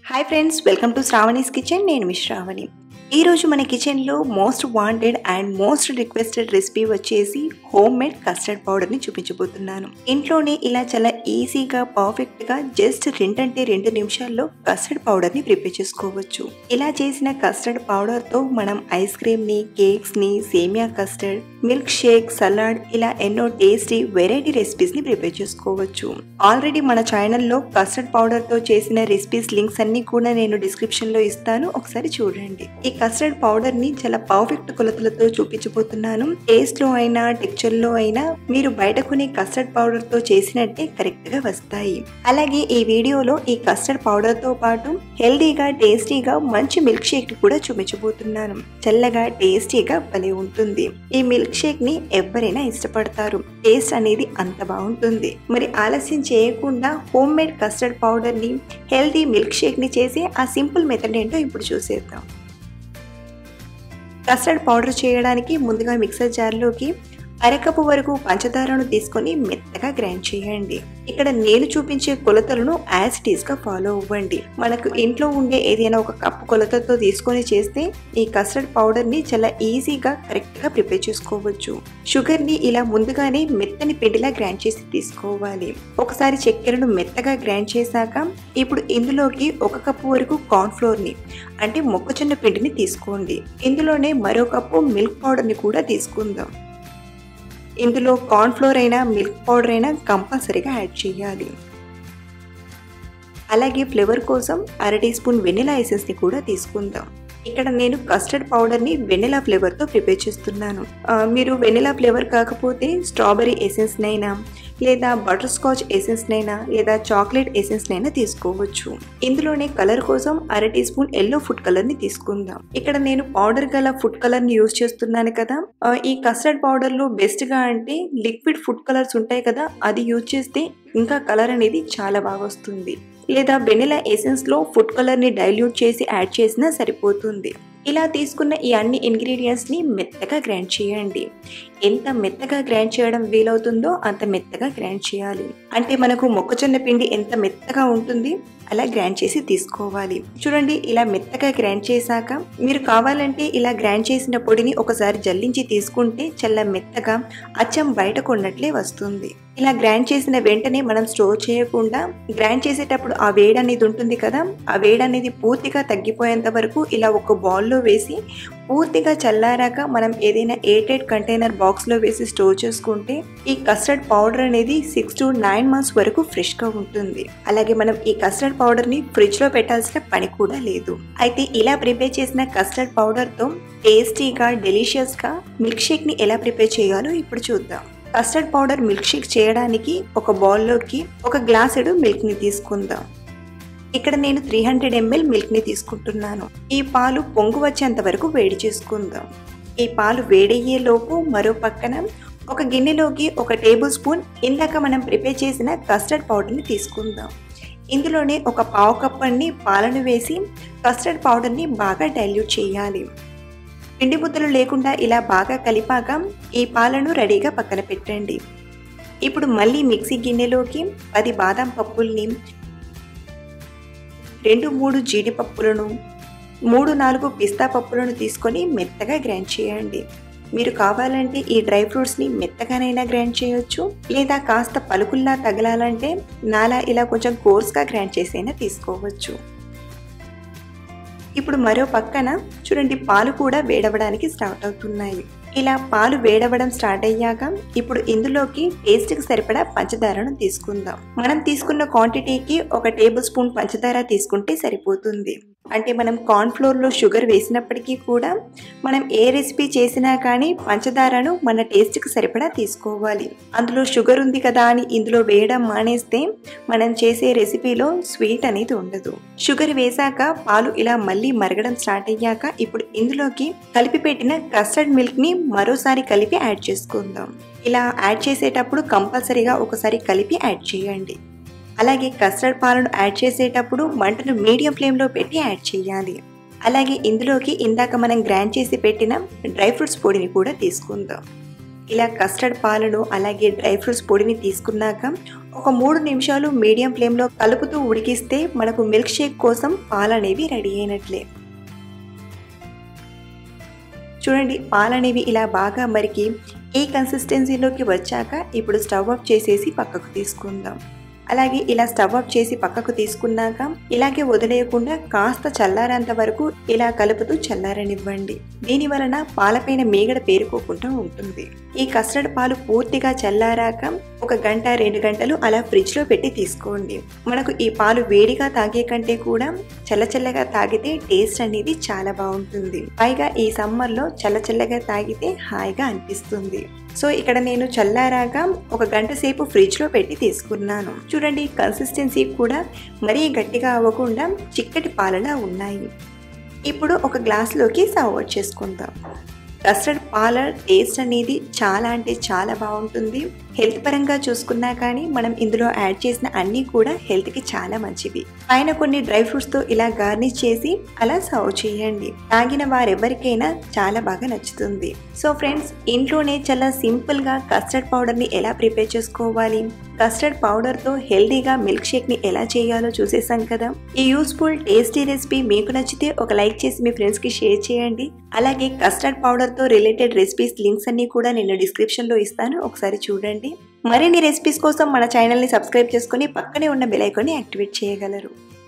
hi friends welcome to Sravani's kitchen నేను మీ శ్రావణి ఈరోజు మన కిచెన్లో most wanted and most requested recipe వచ్చేసి హోమ్ మేడ్ కస్టర్డ్ పౌడర్ని చూపించబోతున్నాను ఇంట్లోనే ఇలా చాలా ఈజీగా పర్ఫెక్ట్గా జస్ట్ రెండంటే రెండు నిమిషాల్లో కస్టర్డ్ పౌడర్ని ప్రిపేర్ చేసుకోవచ్చు ఇలా చేసిన కస్టర్డ్ పౌడర్తో మనం ఐస్ క్రీమ్ని కేక్స్ని సేమియా కస్టర్డ్ మిల్క్ షేక్ సలాడ్ ఇలా ఎన్నో టేస్టీ వెరైటీ రెసిపీస్ని ప్రిపేర్ చేసుకోవచ్చు ఆల్రెడీ మన ఛానల్లో కస్టర్డ్ పౌడర్తో చేసిన రెసిపీస్ లింక్స్ అన్ని కూడా నేను డిస్క్రిప్షన్లో ఇస్తాను ఒకసారి చూడండి ఈ కస్టర్డ్ పౌడర్ని చాలా పర్ఫెక్ట్ కొలతలతో చూపించబోతున్నాను టేస్ట్లో అయినా టెక్చర్లో అయినా మీరు బయట కొనే కస్టర్డ్ పౌడర్తో చేసినట్టే కరెక్ట్గా వస్తాయి అలాగే ఈ వీడియోలో ఈ కస్టర్డ్ పౌడర్తో పాటు హెల్దీగా టేస్టీగా మంచి మిల్క్ షేక్ కూడా చూపించబోతున్నాను చల్లగా టేస్టీగా భలే ఉంటుంది ఈ మిల్క్ షేక్ ని ఎవరైనా ఇష్టపడతారు టేస్ట్ అనేది అంత బాగుంటుంది మరి ఆలస్యం చేయకుండా హోమ్ మేడ్ కస్టర్డ్ పౌడర్ ని హెల్దీ మిల్క్ షేక్ ని చేసే ఆ సింపుల్ మెథడ్ ఏంటో ఇప్పుడు చూసేద్దాం కస్టర్డ్ పౌడర్ చేయడానికి ముందుగా మిక్సర్ జార్లోకి అరకప్పు వరకు పంచదారను తీసుకొని మెత్తగా గ్రైండ్ చేయండి ఇక్కడ నేను చూపించే కొలతలను యాజ్ ఇట్ గా ఫాలో అవ్వండి మనకు ఇంట్లో ఉండే ఏదైనా ఒక కప్పు కొలతతో తీసుకొని చేస్తే ఈ కస్టర్డ్ పౌడర్ ని చాలా ఈజీగా కరెక్ట్ గా ప్రిపేర్ చేసుకోవచ్చు షుగర్ ని ఇలా ముందుగానే మెత్తని పిండిలా గ్రైండ్ చేసి తీసుకోవాలి ఒకసారి చక్కెరను మెత్తగా గ్రైండ్ చేశాక ఇప్పుడు ఇందులోకి ఒక కప్పు వరకు కార్న్ ఫ్లోర్ ని అంటే మొక్కజొన్న పిండిని తీసుకోండి ఇందులోనే మరో కప్పు మిల్క్ పౌడర్ ని కూడా తీసుకుందాం ఇందులో కార్న్ ఫ్లోర్ అయినా మిల్క్ పౌడర్ అయినా కంపల్సరీగా యాడ్ చేయాలి అలాగే ఫ్లేవర్ కోసం అర టీ స్పూన్ వెనిలా ఎసెన్స్ని కూడా తీసుకుందాం ఇక్కడ నేను కస్టర్డ్ పౌడర్ని వెనిలా ఫ్లేవర్తో ప్రిపేర్ చేస్తున్నాను మీరు వెనిలా ఫ్లేవర్ కాకపోతే స్ట్రాబెరీ ఎసెన్స్నైనా లేదా బటర్ స్కాచ్ ఎసెన్స్నైనా లేదా చాక్లెట్ ఎసెన్స్నైనా తీసుకోవచ్చు ఇందులోనే కలర్ కోసం అర టీ స్పూన్ ఎల్లో ఫుడ్ కలర్ని తీసుకుందాం ఇక్కడ నేను పౌడర్ గల ఫుడ్ కలర్ని యూజ్ చేస్తున్నాను కదా ఈ కస్టర్డ్ పౌడర్లో బెస్ట్గా అంటే లిక్విడ్ ఫుడ్ కలర్స్ ఉంటాయి కదా అది యూజ్ చేస్తే ఇంకా కలర్ అనేది చాలా బాగా వస్తుంది లేదా వెనిలా ఎసెన్స్లో ఫుడ్ కలర్ని డైల్యూట్ చేసి యాడ్ చేసినా సరిపోతుంది ఇలా తీసుకున్న ఈ అన్ని ఇంగ్రీడియంట్స్ని మెత్తగా గ్రైండ్ చేయండి ఎంత మెత్తగా గ్రైండ్ చేయడం వీలవుతుందో అంత మెత్తగా గ్రైండ్ చేయాలి అంటే మనకు మొక్కజొన్న పిండి ఎంత మెత్తగా ఉంటుంది అలా గ్రైండ్ చేసి తీసుకోవాలి చూడండి ఇలా మెత్తగా గ్రైండ్ చేశాక మీరు కావాలంటే ఇలా గ్రైండ్ చేసిన పొడిని ఒకసారి జల్లించి తీసుకుంటే చల్ల మెత్తగా అచ్చం బయట కొన్నట్లే వస్తుంది ఇలా గ్రైండ్ చేసిన వెంటనే మనం స్టోర్ చేయకుండా గ్రైండ్ చేసేటప్పుడు ఆ వేడి అనేది ఉంటుంది కదా ఆ వేడి అనేది పూర్తిగా తగ్గిపోయేంత వరకు ఇలా ఒక బౌల్లో వేసి పూర్తిగా చల్లారాక మనం ఏదైనా ఎయిటెడ్ కంటైనర్ బాక్స్లో వేసి స్టోర్ చేసుకుంటే ఈ కస్టర్డ్ పౌడర్ అనేది సిక్స్ టు నైన్ మంత్స్ వరకు ఫ్రెష్గా ఉంటుంది అలాగే మనం ఈ కస్టర్డ్ పౌడర్ని ఫ్రిడ్జ్లో పెట్టాల్సిన పని కూడా లేదు అయితే ఇలా ప్రిపేర్ చేసిన కస్టర్డ్ పౌడర్తో టేస్టీగా డెలిషియస్గా మిల్క్ షేక్ని ఎలా ప్రిపేర్ చేయాలో ఇప్పుడు చూద్దాం కస్టర్డ్ పౌడర్ మిల్క్ షేక్ చేయడానికి ఒక బౌల్లోకి ఒక గ్లాసుడు మిల్క్ని తీసుకుందాం ఇక్కడ నేను త్రీ హండ్రెడ్ ఎంఎల్ మిల్క్ని తీసుకుంటున్నాను ఈ పాలు పొంగు వచ్చేంత వరకు వేడి చేసుకుందాం ఈ పాలు వేడయ్యేలోపు మరో పక్కన ఒక గిన్నెలోకి ఒక టేబుల్ స్పూన్ ఇందాక మనం ప్రిపేర్ చేసిన కస్టర్డ్ పౌడర్ని తీసుకుందాం ఇందులోనే ఒక పావు కప్పని పాలను వేసి కస్టర్డ్ పౌడర్ని బాగా డైల్యూట్ చేయాలి పిండి ముద్దలు లేకుండా ఇలా బాగా కలిపాక ఈ పాలను రెడీగా పక్కన పెట్టండి ఇప్పుడు మళ్ళీ మిక్సీ గిన్నెలోకి పది బాదం పప్పుల్ని రెండు మూడు జీడిపప్పులను మూడు నాలుగు పిస్తా పప్పులను తీసుకొని మెత్తగా గ్రైండ్ చేయండి మీరు కావాలంటే ఈ డ్రై ఫ్రూట్స్ని మెత్తగానైనా గ్రైండ్ చేయొచ్చు లేదా కాస్త పలుకుల్లా తగలాలంటే నాలా ఇలా కొంచెం కోర్స్గా గ్రైండ్ చేసైనా తీసుకోవచ్చు ఇప్పుడు మరో పక్కన చూడండి పాలు కూడా వేడవడానికి స్టార్ట్ అవుతున్నాయి ఇలా పాలు వేడవడం స్టార్ట్ అయ్యాక ఇప్పుడు ఇందులోకి టేస్ట్కి సరిపడా పంచదారను తీసుకుందాం మనం తీసుకున్న క్వాంటిటీకి ఒక టేబుల్ స్పూన్ పంచదార తీసుకుంటే సరిపోతుంది అంటే మనం కార్న్ ఫ్లోర్లో షుగర్ వేసినప్పటికీ కూడా మనం ఏ రెసిపీ చేసినా కానీ పంచదారను మన టేస్ట్కి సరిపడా తీసుకోవాలి అందులో షుగర్ ఉంది కదా అని ఇందులో వేయడం మానేస్తే మనం చేసే రెసిపీలో స్వీట్ అనేది ఉండదు షుగర్ వేశాక పాలు ఇలా మళ్ళీ మరగడం స్టార్ట్ అయ్యాక ఇప్పుడు ఇందులోకి కలిపి పెట్టిన కస్టర్డ్ మిల్క్ని మరోసారి కలిపి యాడ్ చేసుకుందాం ఇలా యాడ్ చేసేటప్పుడు కంపల్సరీగా ఒకసారి కలిపి యాడ్ చేయండి అలాగే కస్టర్డ్ పాలను యాడ్ చేసేటప్పుడు మంటను మీడియం ఫ్లేమ్లో పెట్టి యాడ్ చేయాలి అలాగే ఇందులోకి ఇందాక మనం గ్రైండ్ చేసి పెట్టిన డ్రై ఫ్రూట్స్ పొడిని కూడా తీసుకుందాం ఇలా కస్టర్డ్ పాలను అలాగే డ్రై ఫ్రూట్స్ పొడిని తీసుకున్నాక ఒక మూడు నిమిషాలు మీడియం ఫ్లేమ్లో కలుపుతూ ఉడికిస్తే మనకు మిల్క్ షేక్ కోసం పాలు అనేవి రెడీ అయినట్లే చూడండి పాలు అనేవి ఇలా బాగా మరికి ఈ కన్సిస్టెన్సీలోకి వచ్చాక ఇప్పుడు స్టవ్ ఆఫ్ చేసేసి పక్కకు తీసుకుందాం అలాగే ఇలా స్టవ్ ఆఫ్ చేసి పక్కకు తీసుకున్నాక ఇలాగే వదిలేయకుండా కాస్త చల్లారేంత వరకు ఇలా కలుపుతూ చల్లారనివ్వండి దీని వలన పాలపైన మీగడ పేరుకోకుండా ఉంటుంది ఈ కస్టర్డ్ పాలు పూర్తిగా చల్లారాక ఒక గంట రెండు గంటలు అలా ఫ్రిడ్జ్ లో పెట్టి తీసుకోండి మనకు ఈ పాలు వేడిగా తాగే కంటే కూడా చల్లచల్లగా తాగితే టేస్ట్ అనేది చాలా బాగుంటుంది పైగా ఈ సమ్మర్ లో చల్లచల్లగా తాగితే హాయిగా అనిపిస్తుంది సో ఇక్కడ నేను చల్లారాక ఒక గంట సేపు ఫ్రిడ్జ్ లో పెట్టి తీసుకున్నాను చూడండి కన్సిస్టెన్సీ కూడా మరీ గట్టిగా అవ్వకుండా చిక్కటి పాలలా ఉన్నాయి ఇప్పుడు ఒక గ్లాస్లోకి సర్వ్ అవుట్ చేసుకుందాం కస్టర్డ్ పాల టేస్ట్ అనేది చాలా అంటే చాలా బాగుంటుంది హెల్త్ పరంగా చూసుకున్నా కానీ మనం ఇందులో యాడ్ చేసిన అన్నీ కూడా హెల్త్కి చాలా మంచివి పైన కొన్ని డ్రై ఫ్రూట్స్తో ఇలా గార్నిష్ చేసి అలా సర్వ్ చేయండి తాగిన వారెవరికైనా చాలా బాగా నచ్చుతుంది సో ఫ్రెండ్స్ ఇంట్లోనే చాలా సింపుల్గా కస్టర్డ్ పౌడర్ని ఎలా ప్రిపేర్ చేసుకోవాలి కస్టర్డ్ పౌడర్తో హెల్దీగా మిల్క్ షేక్ని ఎలా చేయాలో చూసేసాం కదా ఈ యూస్ఫుల్ టేస్టీ రెసిపీ మీకు నచ్చితే ఒక లైక్ చేసి మీ ఫ్రెండ్స్కి షేర్ చేయండి అలాగే కస్టర్డ్ పౌడర్తో రిలేటెడ్ రెసిపీస్ లింక్స్ అన్ని కూడా నేను డిస్క్రిప్షన్లో ఇస్తాను ఒకసారి చూడండి మరిన్ని రెసిపీస్ కోసం మన ఛానల్ని సబ్స్క్రైబ్ చేసుకుని పక్కనే ఉన్న బెల్ ఐకాన్ని యాక్టివేట్ చేయగలరు